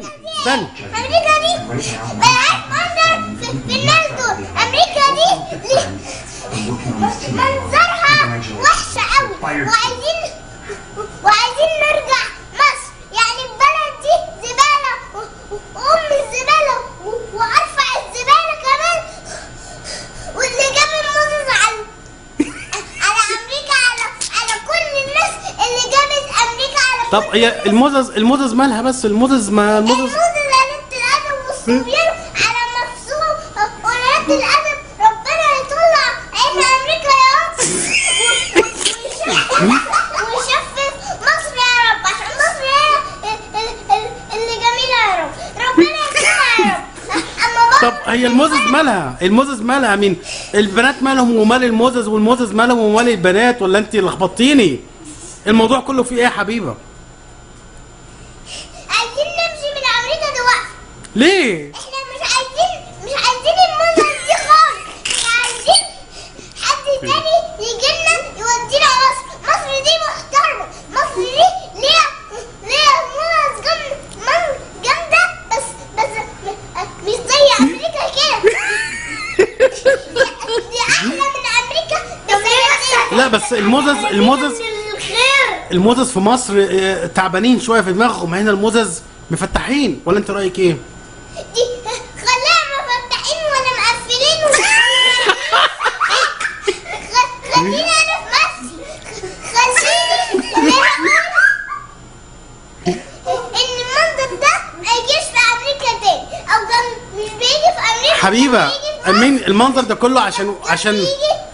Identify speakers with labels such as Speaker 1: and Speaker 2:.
Speaker 1: استنى
Speaker 2: امريكا دي بقى منظر في, في الناس دول امريكا دي ليه- منظرها وحشه قوي وعايزين وعايزين نرجع مصر يعني البلد دي زباله و- وام الزباله و- وارفع الزباله كمان واللي جاب الموزز على على امريكا على على كل الناس اللي جابت امريكا على
Speaker 1: طب
Speaker 2: كل
Speaker 1: هي الموزز الموزز مالها بس الموزز ما الموزز
Speaker 2: الموز ليلة الأدب والصبيان على نفسهم وليلة الأدب ربنا يطلع عين أمريكا يا رب ويشفف- ويشفف مصر يا رب عشان مصر هي ال- ال- ال- اللي جميلة يا رب ربنا يكرمها يا رب أما
Speaker 1: طب
Speaker 2: برضه
Speaker 1: هي الموزز مالها الموزز مالها مين البنات مالهم ومال الموزز والموزز مالهم ومال البنات ولا انت لخبطتيني الموضوع كله فيه ايه يا حبيبه
Speaker 2: عايزين نمشي من أمريكا دلوقتي
Speaker 1: ليه
Speaker 2: احنا مش عايزين مش عايزين المنظر دي خالص احنا عايزين حد تاني يجي لنا يودينا مصر مصر دي محترمة مصر دي ليها ليها منظر جم- من- جامدة بس بس م- مش زي امريكا كده دي احلى من امريكا بس هي
Speaker 1: لا بس الموزز الموزز
Speaker 2: الخير
Speaker 1: الموزز في مصر اه، تعبانين شويه في دماغهم هنا الموزز مفتحين ولا انت رايك ايه
Speaker 2: دي خلاها مفتحين ولا مقفلين ولا- خ- خليني انا في مصر خليني ان المنظر ده ما يجيش في امريكا تاني او كان مش بيجي في امريكا
Speaker 1: حبيبه
Speaker 2: بيجي في مصر.
Speaker 1: امين المنظر ده كله عشان عشان
Speaker 2: بيجي